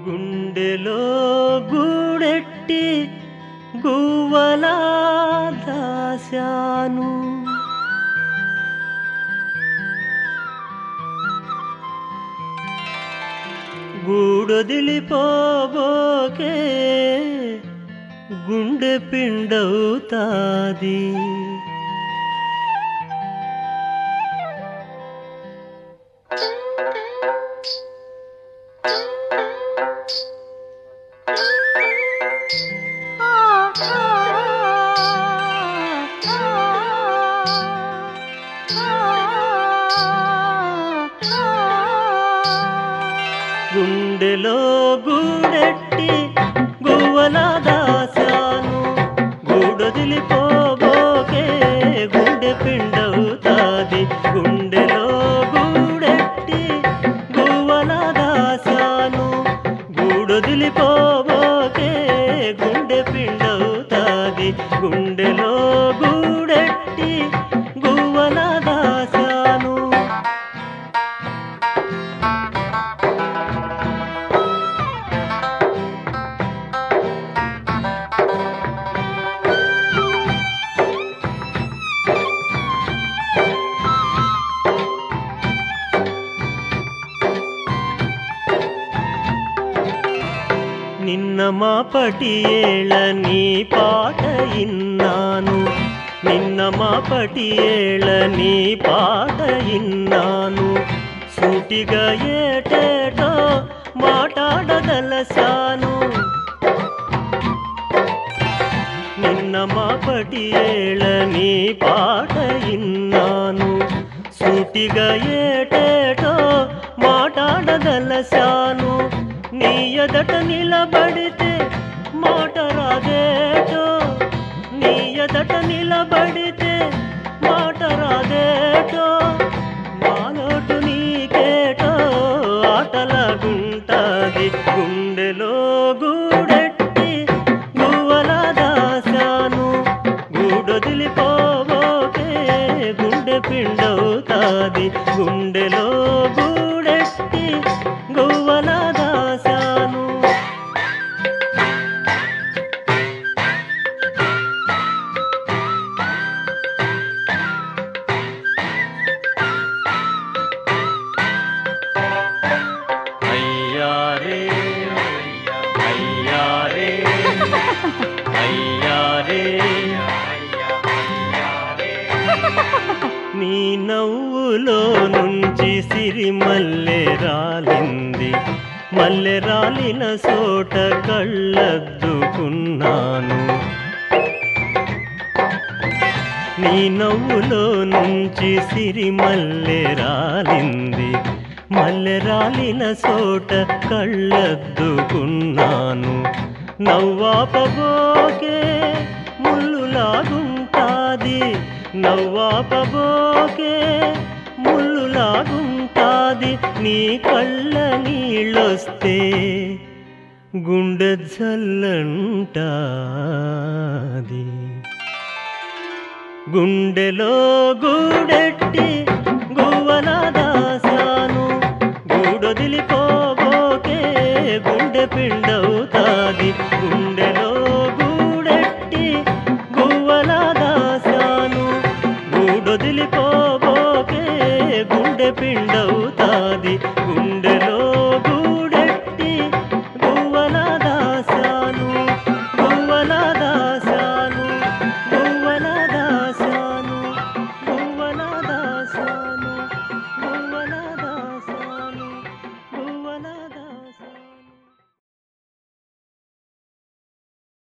గుండెలో గూడెట్టి గువ్వలా దాశాను గూడొదిలిపోబోకే గుండె పిండవుతాది గుండెలో గూడెట్టి గువ్వల దాశాను గూడొదిలిపోబోకే గుండె పిండవుతాది గుండెలో గూడెట్టి గువ్వల దాశాను గూడొదిలిపోబోకే గుండె పిండవుతాది గుండెలో గూడెట్టి గువ్వల దాశాను నిన్న మా పటియేళ నీ పాట ఇన్నాను నిన్న మా పటియేళ నీ పాట ఇన్నాను సూటిగా ఏటేటో మాట్లాడదలసాను నిన్న మా పటియేళ నీ పాట ఇన్నాను సూటిగా ఏటేటో మాట్లాడదలసాను నీ ఎదట నిలబడితే మాట రాదేటో నీ ఎదట నిలబడితే మాట రాదేటో మాలోటు నీకేటో ఆటలాగుంటాది గుండెలో గూడెట్టి గువ్వల దాశాను గూడొదిలిపోబోకే గుండె పిండవుతాది గుండెలో గూడెట్టి గువ్వల దాశాను అయ్యారే అయ్యారే అయ్యారే నీ నవ్వులో నుంచి సిరిమల్లె రాలింది మల్లె రాలిన చోట కళ్ళద్దుకున్నాను నీ నవ్వులో నుంచి సిరిమల్లె రాలింది మల్లె రాలిన చోట కళ్ళద్దుకున్నాను నవ్వాపబోకే ముళ్ళులాగుంటాది నవ్వాపబోకే ముళ్ళులాగుంటాది నీ కళ్ళ నీళ్ళొస్తే గుండె జల్లంటాది గుండెలో గూడెట్టి గువ్వల దాశాను గూడొదిలిపోబోకే గుండె పిండవుతాది గుండెలో గూడెట్టి గువ్వల దాశాను గూడొదిలిపోబోకే గుండె పిండవుతాది గుండెలో